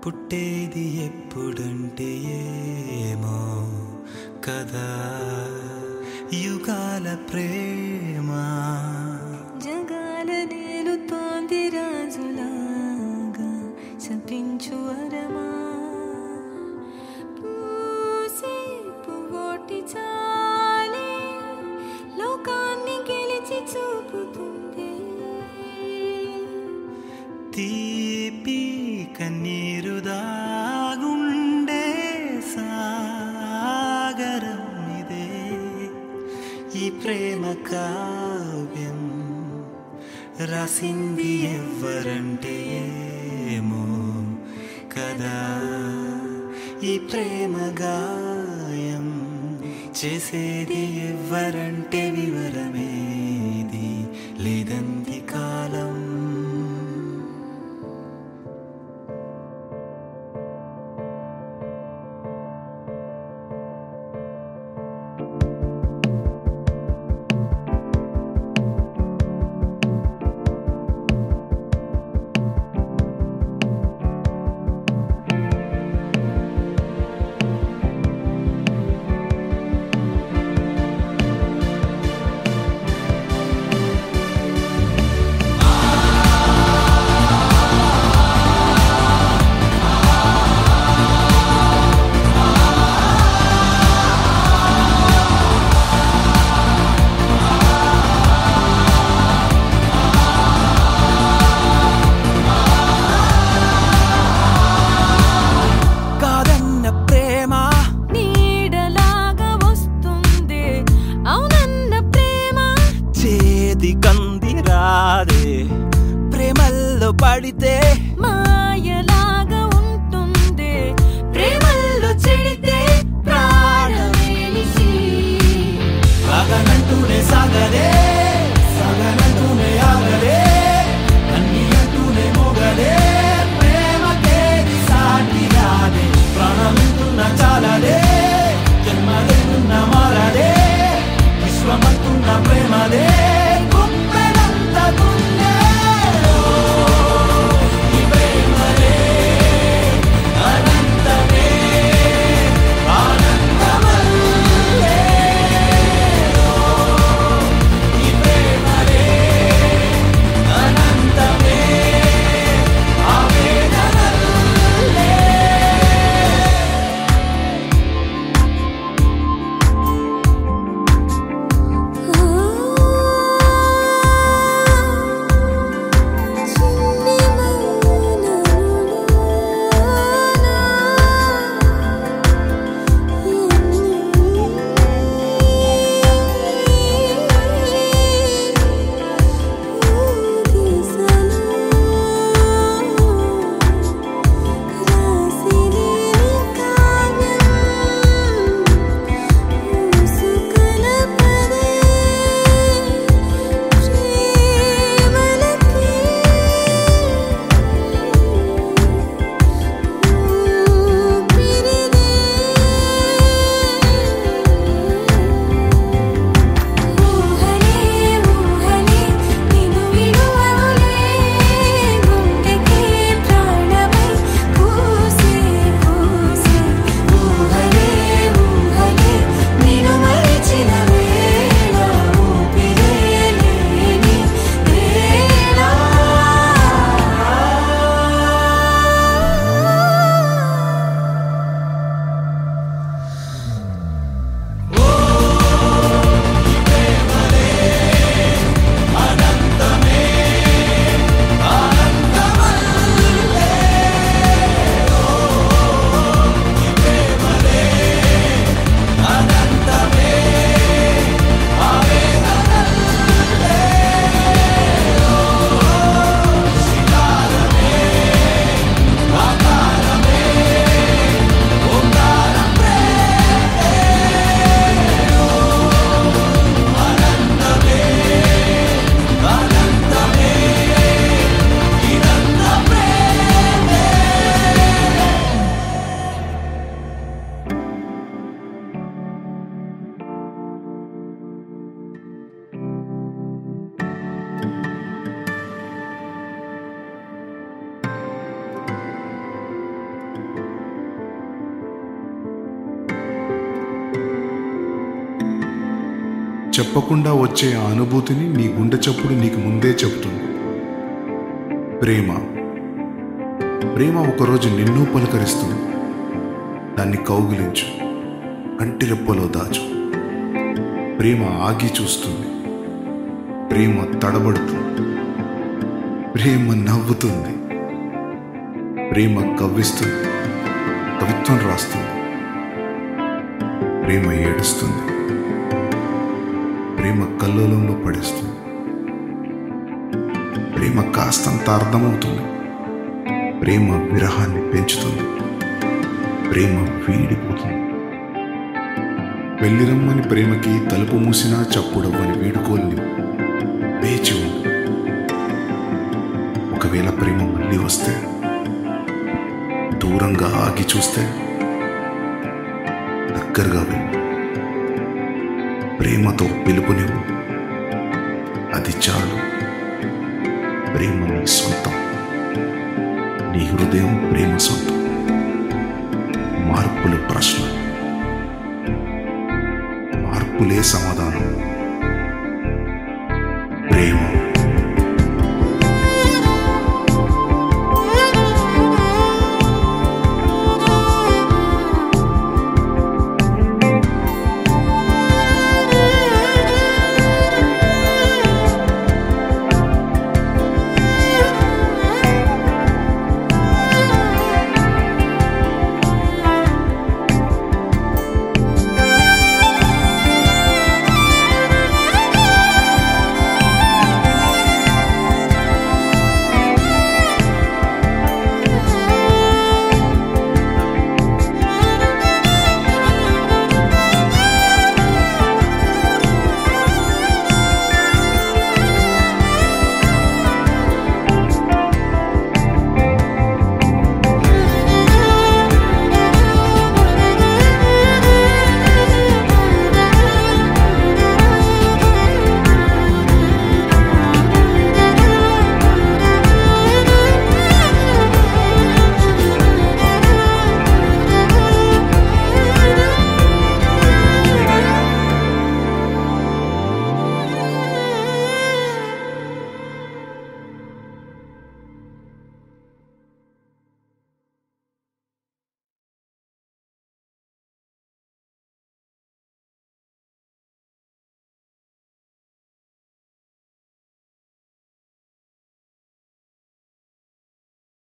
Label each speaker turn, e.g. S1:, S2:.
S1: పుట్టేది ఎప్పుడంటే ఏమో కదా యుగాల ప్రేమ
S2: జగాల నేలుతోంది రాజులాగా శపించు వరమా పూసే పువ్వోటి చాలే లోకాన్ని గెలిచి చూపుతుంది
S1: తీపి కన్నీరు దాగుండే సాగరం ఇదే ఈ ప్రేమ కావ్యం రాసింది ఎవ్వరంటే ఏమో కదా ఈ ప్రేమ గాయం చేసేది ఎవ్వరంటే వివరమేది లేదంది కాలం
S3: చెప్పకుండా వచ్చే ఆ అనుభూతిని నీ గుండె చప్పుడు నీకు ముందే చెప్తుంది ప్రేమ ప్రేమ ఒకరోజు నిన్ను పలకరిస్తుంది దాన్ని కౌగిలించు కంటి రెప్పలో దాచు ప్రేమ ఆగి చూస్తుంది ప్రేమ తడబడుతుంది ప్రేమ నవ్వుతుంది ప్రేమ కవ్విస్తుంది కవిత్వం రాస్తుంది ప్రేమ ఏడుస్తుంది ప్రేమ కల్లోలంలో పడేస్తుంది ప్రేమ కాస్తంత అర్థమవుతుంది ప్రేమ విరహాన్ని పెంచుతుంది ప్రేమ వీడిపోతుంది వెళ్ళిరమ్మని ప్రేమకి తలుపు మూసినా చప్పుడవ్వని వీడుకోల్ని వేచి ఉంది ఒకవేళ ప్రేమ మళ్ళీ వస్తే దూరంగా ఆగి చూస్తే దగ్గరగా వెళ్ళు ప్రేమతో పిలుపునివ్వు అది చాలు ప్రేమ నీ సొంతం నీ హృదయం ప్రేమ సొంతం మార్పులు ప్రశ్న మార్పులే సమాధానం